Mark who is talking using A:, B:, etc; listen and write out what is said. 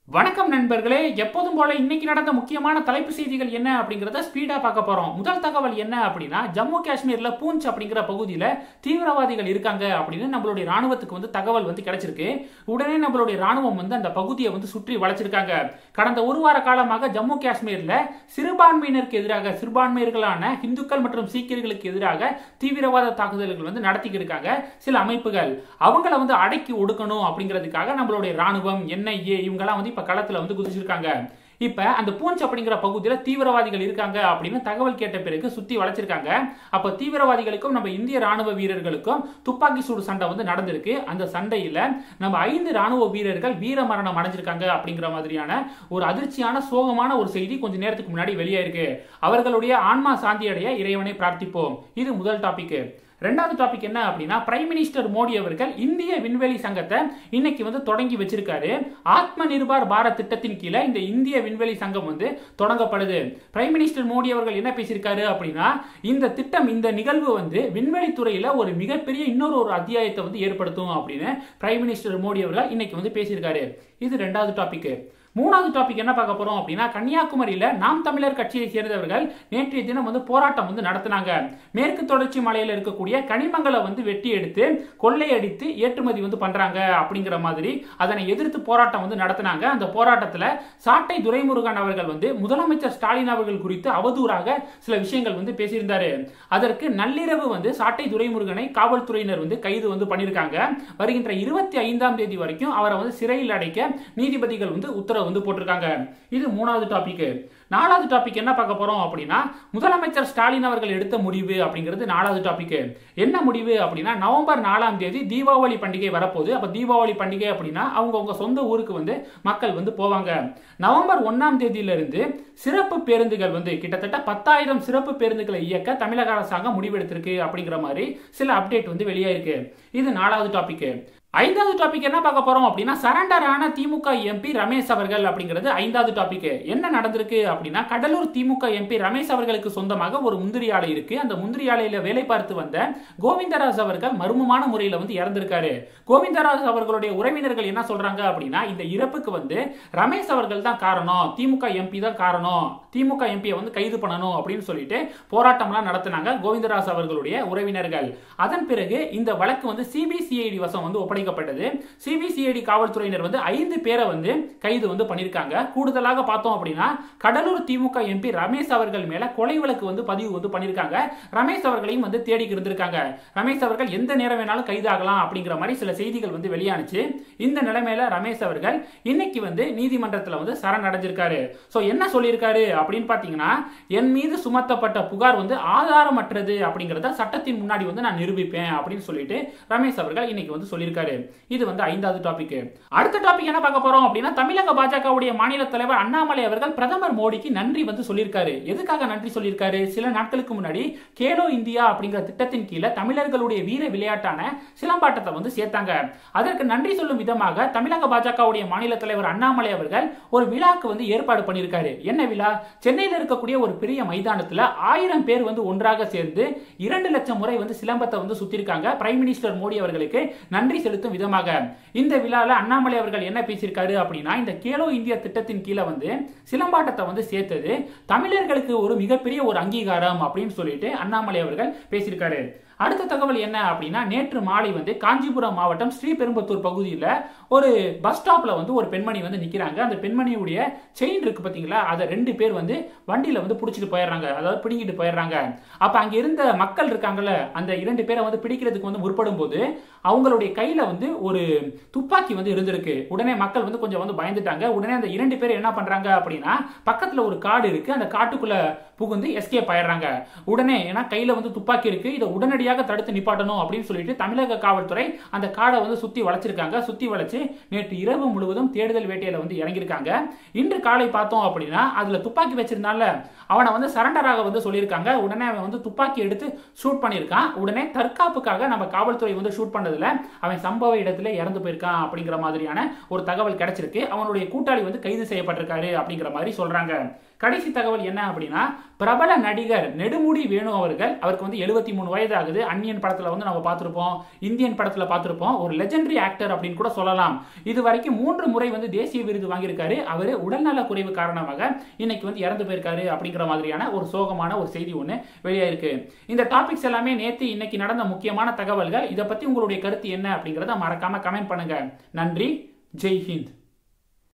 A: வணக்கம் நண்பர்களே எப்போதும் போல இன்னைக்கு நடந்த முக்கியமான தலைப்பு செய்திகள் என்ன அப்படிங்கறத ஸ்பீடா பார்க்க போறோம் முதல் தகவல் என்ன அப்படின்னா ஜம்மு காஷ்மீர்ல பூஞ்ச் அப்படிங்கிற பகுதியில தீவிரவாதிகள் இருக்காங்க அப்படின்னு நம்மளுடைய ராணுவத்துக்கு வந்து தகவல் வந்து கிடைச்சிருக்கு உடனே நம்மளுடைய ராணுவம் வந்து அந்த பகுதியை வந்து சுற்றி வளைச்சிருக்காங்க கடந்த ஒரு வார காலமாக ஜம்மு காஷ்மீர்ல சிறுபான்மையினருக்கு எதிராக சிறுபான்மையர்களான இந்துக்கள் மற்றும் சீக்கியர்களுக்கு எதிராக தீவிரவாத தாக்குதல்கள் வந்து நடத்திக்கிட்டு இருக்காங்க சில அமைப்புகள் அவங்கள வந்து அடக்கி ஒடுக்கணும் அப்படிங்கிறதுக்காக நம்மளுடைய ராணுவம் என்ஐஏ இவங்கெல்லாம் வந்து இப்ப களத்துல வந்து குதிச்சிருக்காங்க இப்ப அந்த பூஞ்ச் அப்படிங்கிற பகுதியில தீவிரவாதிகள் இருக்காங்க அப்படின்னு தகவல் கேட்ட பிறகு சுத்தி வளைச்சிருக்காங்க அப்ப தீவிரவாதிகளுக்கும் நம்ம இந்திய ராணுவ வீரர்களுக்கும் துப்பாக்கி சூடு சண்டை வந்து நடந்திருக்கு அந்த சண்டையில நம்ம ஐந்து ராணுவ வீரர்கள் வீர மரணம் அடைஞ்சிருக்காங்க அப்படிங்கிற மாதிரியான ஒரு அதிர்ச்சியான சோகமான ஒரு செய்தி கொஞ்ச நேரத்துக்கு முன்னாடி வெளியாயிருக்கு அவர்களுடைய ஆன்மா சாந்தி அடைய இறைவனை பிரார்த்திப்போம் இது முதல் டாபிக் ரெண்டாவது டாபிக் என்ன அப்படின்னா பிரைம் மினிஸ்டர் மோடி அவர்கள் இந்திய விண்வெளி சங்கத்தை இன்னைக்கு வந்து தொடங்கி வச்சிருக்காரு ஆத்ம நிர்பார் பாரத் திட்டத்தின் கீழே இந்த இந்திய விண்வெளி சங்கம் வந்து தொடங்கப்படுது பிரைம் மினிஸ்டர் மோடி அவர்கள் என்ன பேசியிருக்காரு அப்படின்னா இந்த திட்டம் இந்த நிகழ்வு வந்து விண்வெளி துறையில ஒரு மிகப்பெரிய இன்னொரு ஒரு அத்தியாயத்தை வந்து ஏற்படுத்தும் அப்படின்னு பிரைம் மினிஸ்டர் மோடி அவர்கள் இன்னைக்கு வந்து பேசியிருக்காரு இது ரெண்டாவது டாபிக் மூணாவது டாபிக் என்ன பார்க்க போறோம் அப்படின்னா கன்னியாகுமரியில நாம் தமிழர் கட்சியை சேர்ந்தவர்கள் நேற்றைய தினம் வந்து போராட்டம் வந்து நடத்தினாங்க மேற்கு தொடர்ச்சி மலையில இருக்கக்கூடிய கனிமங்களை வந்து வெட்டி எடுத்து கொள்ளையடித்து ஏற்றுமதி வந்து பண்றாங்க அப்படிங்கிற மாதிரி அதனை எதிர்த்து போராட்டம் வந்து நடத்தினாங்க அந்த போராட்டத்துல சாட்டை துரைமுருகன் அவர்கள் வந்து முதலமைச்சர் ஸ்டாலின் அவர்கள் குறித்து அவதூறாக சில விஷயங்கள் வந்து பேசியிருந்தாரு அதற்கு நள்ளிரவு வந்து சாட்டை துரைமுருகனை காவல்துறையினர் வந்து கைது வந்து பண்ணியிருக்காங்க வருகின்ற இருபத்தி ஐந்தாம் தேதி வரைக்கும் அவரை வந்து சிறையில் அடைக்க நீதிபதிகள் வந்து உத்தரவு வந்து போட்டிருக்காங்க இது மூணாவது டாபிக் நாலாவது டாபிக் என்ன பார்க்க போறோம் அப்படின்னா முதலமைச்சர் ஸ்டாலின் அவர்கள் எடுத்த முடிவு அப்படிங்கிறது நாலாவது டாபிக் என்ன முடிவு அப்படின்னா நவம்பர் நாலாம் தேதி தீபாவளி பண்டிகை வரப்போகுது அப்ப தீபாவளி பண்டிகை அப்படின்னா அவங்கவுங்க சொந்த ஊருக்கு வந்து மக்கள் வந்து போவாங்க நவம்பர் ஒன்னாம் தேதியிலிருந்து சிறப்பு பேருந்துகள் வந்து கிட்டத்தட்ட பத்தாயிரம் சிறப்பு பேருந்துகளை இயக்க தமிழக அரசாங்கம் முடிவெடுத்திருக்கு அப்படிங்கிற மாதிரி சில அப்டேட் வந்து வெளியாயிருக்கு இது நாலாவது டாபிக் ஐந்தாவது டாபிக் என்ன பார்க்க போறோம் அப்படின்னா சரண்டர் ஆன திமுக எம்பி ரமேஷ் அவர்கள் அப்படிங்கிறது ஐந்தாவது டாபிக் என்ன நடந்திருக்கு அப்படின்னா கடலூர் திமுக எம்பி ரமேஷ் அவர்களுக்கு சொந்தமாக ஒரு முந்திரி ஆலை இருக்கு அந்த முந்திரி ஆலையில வேலை பார்த்து வந்த கோவிந்தராஜ் அவர்கள் மர்மமான முறையில் வந்து இறந்திருக்காரு கோவிந்தராஜ் அவர்களுடைய உறவினர்கள் என்ன சொல்றாங்க அப்படின்னா இந்த இறப்புக்கு வந்து ரமேஷ் அவர்கள் தான் காரணம் திமுக எம்பி தான் காரணம் திமுக எம்பியை வந்து கைது பண்ணணும் அப்படின்னு சொல்லிட்டு போராட்டம்லாம் நடத்தினாங்க கோவிந்தராஜ் அவர்களுடைய உறவினர்கள் அதன் பிறகு இந்த வழக்கு வந்து சிபிசிஐடி வசம் வந்து ஒப்படை ஒப்படைக்கப்பட்டது சிபிசிஐடி காவல்துறையினர் வந்து ஐந்து பேரை வந்து கைது வந்து பண்ணிருக்காங்க கூடுதலாக பார்த்தோம் அப்படின்னா கடலூர் திமுக எம்பி ரமேஷ் அவர்கள் மேல கொலை வழக்கு வந்து பதிவு வந்து பண்ணிருக்காங்க ரமேஷ் அவர்களையும் வந்து தேடி இருந்திருக்காங்க ரமேஷ் அவர்கள் எந்த நேரம் வேணாலும் கைதாகலாம் அப்படிங்கிற மாதிரி சில செய்திகள் வந்து வெளியானுச்சு இந்த நிலைமையில ரமேஷ் அவர்கள் இன்னைக்கு வந்து நீதிமன்றத்தில் வந்து சரணடைஞ்சிருக்காரு ஸோ என்ன சொல்லியிருக்காரு அப்படின்னு பார்த்தீங்கன்னா என் மீது சுமத்தப்பட்ட புகார் வந்து ஆதாரமற்றது அப்படிங்கிறத சட்டத்தின் முன்னாடி வந்து நான் நிரூபிப்பேன் அப்படின்னு சொல்லிட்டு ரமேஷ் அவர்கள் இன்னைக்கு வந்து சொல்லியிருக்காரு இது வந்து ஐந்தாவது டாபிக் அடுத்த டாபிக் என்ன பார்க்க போறோம் அப்படின்னா தமிழக பாஜகவுடைய மாநில தலைவர் அண்ணாமலை அவர்கள் பிரதமர் மோடிக்கு நன்றி வந்து சொல்லியிருக்காரு எதுக்காக நன்றி சொல்லியிருக்காரு சில நாட்களுக்கு முன்னாடி கேலோ இந்தியா அப்படிங்கிற திட்டத்தின் கீழே தமிழர்களுடைய வீர விளையாட்டான சிலம்பாட்டத்தை வந்து சேர்த்தாங்க அதற்கு நன்றி சொல்லும் விதமாக தமிழக பாஜகவுடைய மாநில தலைவர் அண்ணாமலை அவர்கள் ஒரு விழாக்கு வந்து ஏற்பாடு பண்ணியிருக்காரு என்ன விழா சென்னையில் இருக்கக்கூடிய ஒரு பெரிய மைதானத்தில் ஆயிரம் பேர் வந்து ஒன்றாக சேர்ந்து இரண்டு லட்சம் முறை வந்து சிலம்பத்தை வந்து சுத்திருக்காங்க பிரைம் மினிஸ்டர் மோடி அவர்களுக்கு நன்றி செலுத்தும் விதமாக இந்த விழாவில் அண்ணாமலை அவர்கள் என்ன பேசியிருக்காரு அப்படின்னா இந்த கேலோ இந்தியா திட்டத்தின் கீழே வந்து சிலம்பாட்டத்தை வந்து சேர்த்தது தமிழர்களுக்கு ஒரு மிகப்பெரிய ஒரு அங்கீகாரம் அப்படின்னு சொல்லிட்டு அண்ணாமலை அவர்கள் பேசியிருக்காரு அடுத்த தகவல் என்ன அப்படின்னா நேற்று மாலை வந்து காஞ்சிபுரம் மாவட்டம் ஸ்ரீபெரும்புத்தூர் பகுதியில் ஒரு பஸ் ஸ்டாப்ல வந்து ஒரு பெண்மணி வந்து நிற்கிறாங்க அந்த பெண்மணியுடைய செயின் இருக்கு பார்த்தீங்களா அதை ரெண்டு பேர் வந்து வண்டியில் வந்து பிடிச்சிட்டு போயிடுறாங்க அதாவது பிடிங்கிட்டு போயிடுறாங்க அப்போ அங்கே இருந்த மக்கள் இருக்காங்கல்ல அந்த இரண்டு பேரை வந்து பிடிக்கிறதுக்கு வந்து முற்படும் போது அவங்களுடைய கையில் வந்து ஒரு துப்பாக்கி வந்து இருந்திருக்கு உடனே மக்கள் வந்து கொஞ்சம் வந்து பயந்துட்டாங்க உடனே அந்த இரண்டு பேர் என்ன பண்ணுறாங்க அப்படின்னா பக்கத்தில் ஒரு காடு இருக்கு அந்த காட்டுக்குள்ள புகுந்து எஸ்கேப் ஆயிடுறாங்க உடனே ஏன்னா கையில் வந்து துப்பாக்கி இருக்கு இதை உடனடி உடனடியாக தடுத்து நிப்பாட்டணும் அப்படின்னு சொல்லிட்டு தமிழக காவல்துறை அந்த காடை வந்து சுத்தி வளைச்சிருக்காங்க சுத்தி வளைச்சு நேற்று இரவு முழுவதும் தேடுதல் வேட்டையில வந்து இறங்கியிருக்காங்க இன்று காலை பார்த்தோம் அப்படின்னா அதுல துப்பாக்கி வச்சிருந்தால அவனை வந்து சரண்டராக வந்து சொல்லியிருக்காங்க உடனே அவன் வந்து துப்பாக்கி எடுத்து ஷூட் பண்ணியிருக்கான் உடனே தற்காப்புக்காக நம்ம காவல்துறை வந்து ஷூட் பண்ணதுல அவன் சம்பவ இடத்துல இறந்து போயிருக்கான் அப்படிங்கிற மாதிரியான ஒரு தகவல் கிடைச்சிருக்கு அவனுடைய கூட்டாளி வந்து கைது செய்யப்பட்டிருக்காரு அப்படிங்கிற மாதிரி சொல்றாங்க கடைசி தகவல் என்ன அப்படின்னா பிரபல நடிகர் நெடுமுடி வேணு அவர்கள் அவருக்கு வந்து எழுபத்தி மூணு வயது ஆகுது அந்நியன் படத்துல வந்து நம்ம பார்த்திருப்போம் இந்தியன் படத்துல பார்த்திருப்போம் ஒரு லெஜெண்டரி ஆக்டர் அப்படின்னு கூட சொல்லலாம் சொல்லலாம் இது வரைக்கும் மூன்று முறை வந்து தேசிய விருது வாங்கியிருக்காரு அவரு உடல்நல குறைவு காரணமாக இன்னைக்கு வந்து இறந்து போயிருக்காரு அப்படிங்கிற மாதிரியான ஒரு சோகமான ஒரு செய்தி ஒன்று வெளியாயிருக்கு இந்த டாபிக்ஸ் எல்லாமே நேத்து இன்னைக்கு நடந்த முக்கியமான தகவல்கள் இதை பத்தி உங்களுடைய கருத்து என்ன அப்படிங்கறத மறக்காம கமெண்ட் பண்ணுங்க நன்றி ஜெய் ஹிந்த்